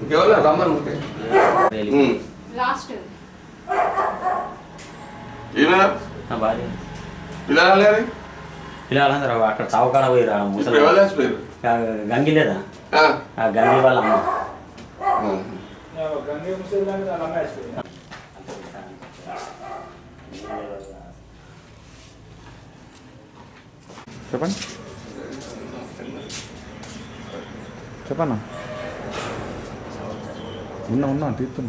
ఇంకెవరు రమ్మని ఉంటే ఉమ్. లాస్ట్ ఈయన నా భార్య పిల్లలు లేరు పిల్లలందరూ అక్కడ చౌకాడ పోయిరా ఇప్పుడు ముసలి ఎవరు చచ్చిపోయారు గంగి లేదా ఆ. ఆ గంగి వాళ్ళ అమ్మ ఆ. చెప్పండి చెప్పన్నా ఉన్నా ఉన్నా తీస్తున్నా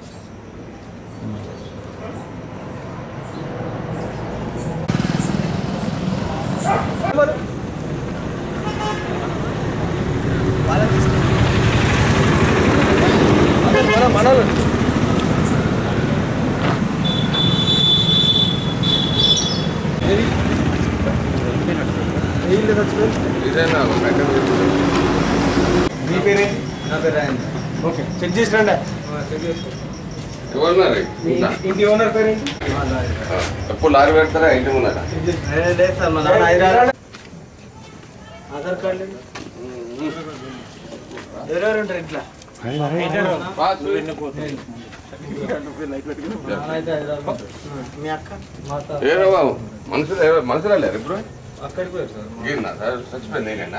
ఇదేనా మెకానిక్ మీ పేరేంటి నా పేరు రాయండి ఓకే చెక్ చేసి రండి ఎవరున్నారు ఇంట్లో? ఇంటి ఓనర్ పేరేంటి ఆ. ఎప్పుడు లారీ పెడతారా ఇంటి ముందర లేదు సార్ మా నాన్న హైదరాబాద్ ఆధార్ కార్డు లేదు ఎవరెవరు ఉంటారు ఇంట్లో పాస్ నాన్న అయితే హైదరాబాద్ ఉంటాడు. మీ అక్క మా అత్త ఏరో బాబు మనుషులు ఎవరు- మనుషులు లేరు ఇప్పుడు అక్కడికి పోయారు సార్ గీరినా సార్ చచ్చిపోయింది నేనేనా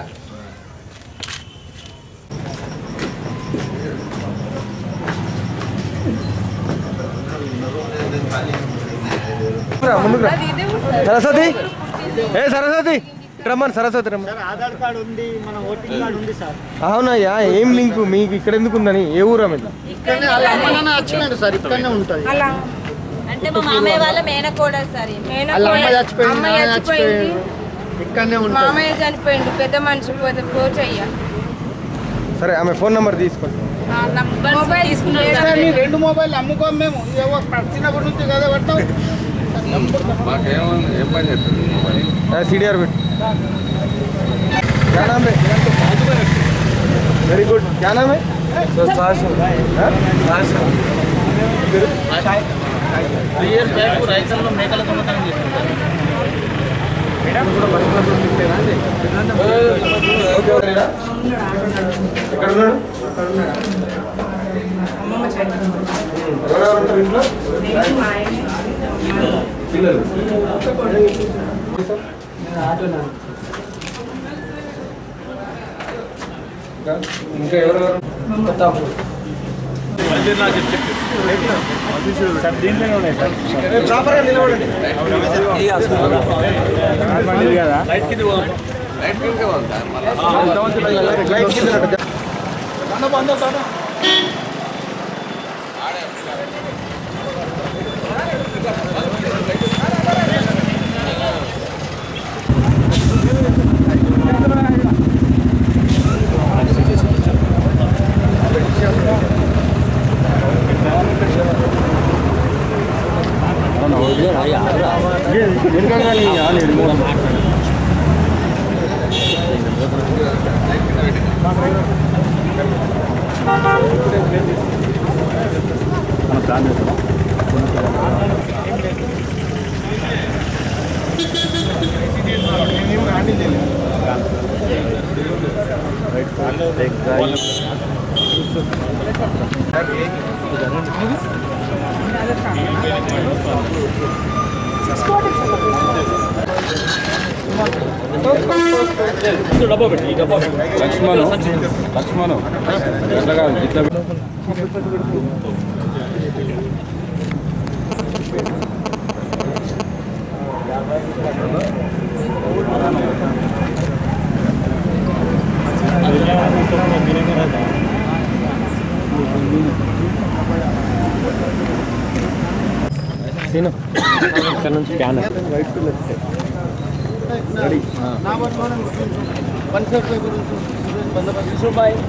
సరస్వతి ఏ సరస్వతి రమ్మని సరస్వతి రమ్మని ఆధార్ కార్డు ఉంది మన ఓటింగ్ కార్డు ఉంది సార్ అవునయ్యా ఏం లింక్ మీకు ఇక్కడ ఎందుకు ఉందని ఏ ఊరు ఆమె ఇక్కడనే వాళ్ళ అమ్మ నాన్న వచ్చినాడు సార్ ఇక్కడనే ఉంటుంది అలా అంటే మా మామయ్య వాళ్ళ మేనకోడలు సార్ ఈమె. వాళ్ళ అమ్మ చచ్చిపోయింది అమ్మ నాన్న చచ్చిపోయింది చచ్చిపోయాడు ఇక్కడనే ఉంటుంది మామయ్య చనిపోయిండు పెద్ద మనిషి పోతే పోచయ్య సరే ఆమె ఫోన్ నెంబర్ తీసుకోండి మొబైల్ సార్, నీ రెండు మొబైల్ అమ్ముకోం మేము ఏవో చిన్నప్పటి నుంచి కదా పడతాం మాకేమన్నా ఏం పని చేస్తుంది सीडीआर बेट क्या नाम है वेरी गुड क्या नाम है ఎక్కడ ఉన్నాడు ఎవరెవరు ఉంటారు ఇంట్లో పిల్లలు ఇంకా ఎవరెవరు ప్రాపర్గా నిలబడండి లైట్ కింద పోవాలి సార్ మళ్ళీ లైట్ కింద నడక. లక్ష్మణు లక్ష్మణు ఎట్లా కాదు ఇట్లా సీను ఇక్కడ నుంచి can right to left ready నా పట్టుకోవడం వన్ సైడ్ పేపర్ బందోబస్తు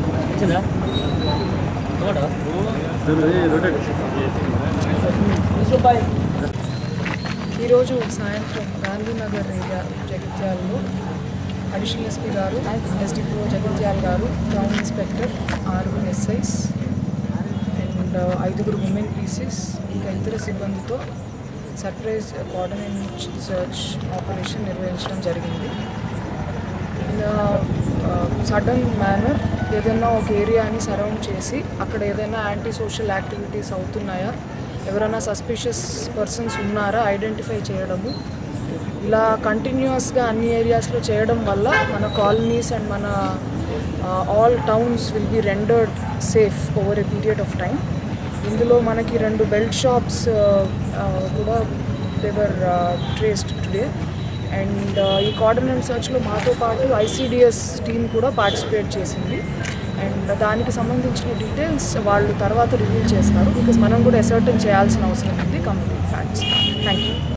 ఈరోజు సాయంత్రం గాంధీనగర్ ఏరియా జగిత్యాలలో అడిషనల్ ఎస్పీ గారు ఎస్డిపిఓ జగిత్యాల గారు టౌన్ ఇన్స్పెక్టర్ ఆరుగురు ఎస్ఐస్ అండ్ ఐదుగురు ఉమెన్ పీసెస్ ఇంకా ఇతర సిబ్బందితో సర్ప్రైజ్ కోఆర్డినేట్ సర్చ్ ఆపరేషన్ నిర్వహించడం జరిగింది ఇన్ సడన్ మేనర్ ఏదైనా ఒక ఏరియాని సరౌండ్ చేసి అక్కడ ఏదైనా యాంటీ సోషల్ యాక్టివిటీస్ అవుతున్నాయా ఎవరైనా సస్పిషియస్ పర్సన్స్ ఉన్నారా ఐడెంటిఫై చేయడము ఇలా కంటిన్యూస్గా అన్ని ఏరియాస్లో చేయడం వల్ల మన కాలనీస్ అండ్ మన all towns will be rendered safe over a period of time ఇందులో మనకి రెండు బెల్ట్ షాప్స్ కూడా దేవర్ ట్రేస్డ్ టుడే అండ్ ఈ కోఆర్డినేట్ సర్చ్లో మాతో పాటు ఐసీడిఎస్ టీమ్ కూడా పార్టిసిపేట్ చేసింది అండ్ దానికి సంబంధించిన డీటెయిల్స్ వాళ్ళు తర్వాత రివీల్ చేస్తారు బికాస్ మనం కూడా ఎసర్టన్ చేయాల్సిన అవసరం ఉంది కంప్లీట్ ఫ్యాక్ట్స్ థ్యాంక్ యూ